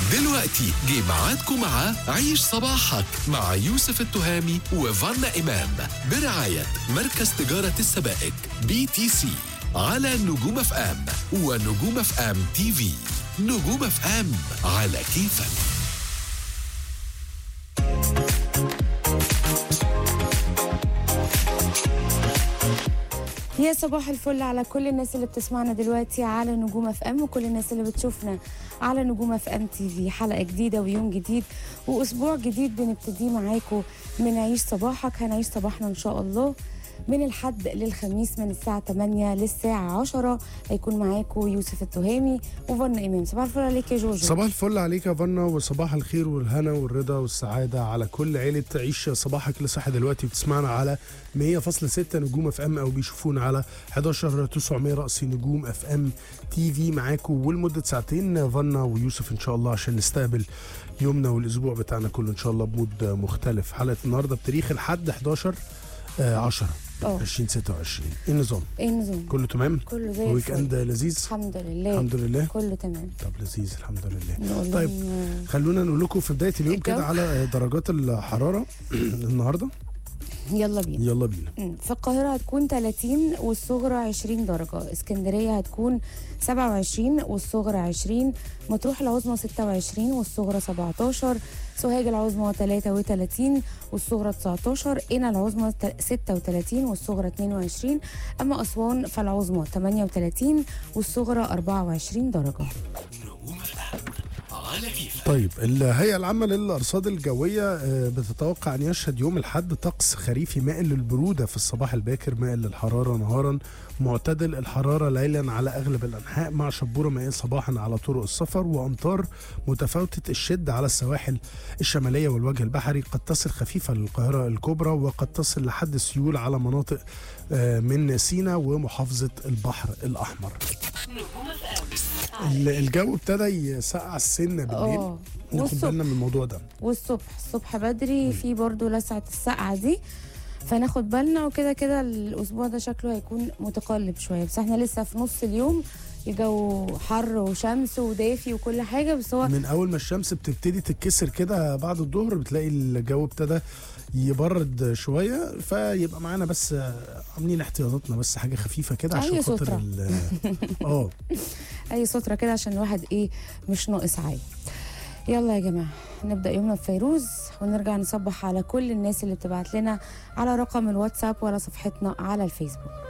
دلوقتي جه ميعادكم مع عيش صباحك مع يوسف التهامي وفانا إمام برعاية مركز تجارة السبائك بي تي سي على نجوم اف ام ونجوم اف ام تي في نجوم اف ام على كيفك يا صباح الفل على كل الناس اللي بتسمعنا دلوقتي على نجوم اف ام وكل الناس اللي بتشوفنا على نجوم اف ام تي في حلقه جديده ويوم جديد واسبوع جديد بنبتديه معاكم من عيش صباحك هنعيش صباحنا ان شاء الله من الحد للخميس من الساعة 8 للساعة 10 هيكون معاكم يوسف التهامي وفن إمام صباح الفل عليك يا جوجو صباح الفل عليك يا فنا وصباح الخير والهنا والرضا والسعادة على كل عيلة تعيش صباحك لصحة دلوقتي بتسمعنا على 100.6 نجوم اف ام او بيشوفونا على 11 900 رأس نجوم اف ام تي في معاكم ولمدة ساعتين فنا ويوسف ان شاء الله عشان نستقبل يومنا والاسبوع بتاعنا كله ان شاء الله بمود مختلف حلقة النهارده بتاريخ الحد 11 آه 10 اه 2026 ايه النظام؟ ايه النظام كله تمام؟ كله زي ويك الفل اند لذيذ؟ الحمد لله الحمد لله كله تمام طب لذيذ الحمد لله نقول طيب. لهم آه، خلونا نقول لكم في بدايه اليوم الجو. كده على درجات الحراره النهارده يلا بينا يلا بينا مم. في القاهرة هتكون 30 والصغرى 20 درجة اسكندرية هتكون 27 والصغرى 20 مطروح العظمى 26 والصغرى 17 سوهاج العظمى 33 والصغرى 19 قنا العظمى 36 والصغرى 22 أما أسوان فالعظمى 38 والصغرى 24 درجة نجوم اف ام على كيفك طيب الهيئه العامه للارصاد الجويه آه، بتتوقع ان يشهد يوم الاحد طقس خريفي مائل للبروده في الصباح الباكر مائل للحراره نهارا معتدل الحراره ليلا على اغلب الانحاء مع شبوره مائل صباحا على طرق السفر وامطار متفاوته الشده على السواحل الشماليه والوجه البحري قد تصل خفيفه للقاهره الكبرى وقد تصل لحد السيول على مناطق آه، من سيناء ومحافظه البحر الاحمر ال- الجو ابتدى يسقع السن بالليل اه ناخد والصبح بالنا من الموضوع ده والصبح الصبح بدري في برضو لسعة السقعة دي فناخد بالنا وكده كده الأسبوع ده شكله هيكون متقلب شوية بس احنا لسه في نص اليوم الجو حر وشمس ودافي وكل حاجة بس هو من اول ما الشمس بتبتدي تتكسر كده بعد الظهر بتلاقي الجو ابتدى يبرد شويه فيبقى معانا بس آه، عاملين احتياطاتنا بس حاجه خفيفه كده عشان أي خاطر سترة. ال- اه أي سترة كده عشان الواحد إيه مش ناقص عاي يلا يا جماعة نبدأ يومنا بفيروز ونرجع نصبح على كل الناس اللي بتبعت لنا على رقم الواتساب ولا صفحتنا على الفيسبوك